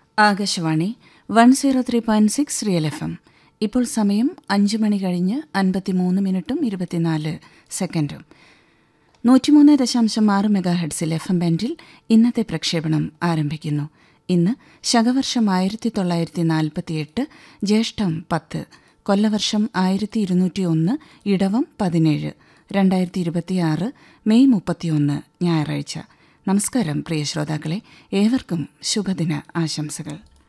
Akashvani one zero three point six real F M ഇപ്പോൾ സമയം അഞ്ച് മണി കഴിഞ്ഞ് അൻപത്തിമൂന്ന് മിനിറ്റും ഇരുപത്തിനാല് സെക്കൻഡും നൂറ്റിമൂന്ന് ദശാംശം ആറ് മെഗാ ഹെഡ്സിൽ എഫ് എം ബാൻഡിൽ ഇന്നത്തെ പ്രക്ഷേപണം ആരംഭിക്കുന്നു ഇന്ന് ശകവർഷം ആയിരത്തി തൊള്ളായിരത്തി നാൽപ്പത്തിയെട്ട് ജ്യേഷ്ഠം പത്ത് കൊല്ലവർഷം ആയിരത്തി ഇരുന്നൂറ്റി ഒന്ന് ഇടവം പതിനേഴ് രണ്ടായിരത്തി ഇരുപത്തിയാറ് മെയ് മുപ്പത്തിയൊന്ന് ഞായറാഴ്ച നമസ്കാരം പ്രിയ ശ്രോതാക്കളെ ഏവർക്കും ശുഭദിന ആശംസകൾ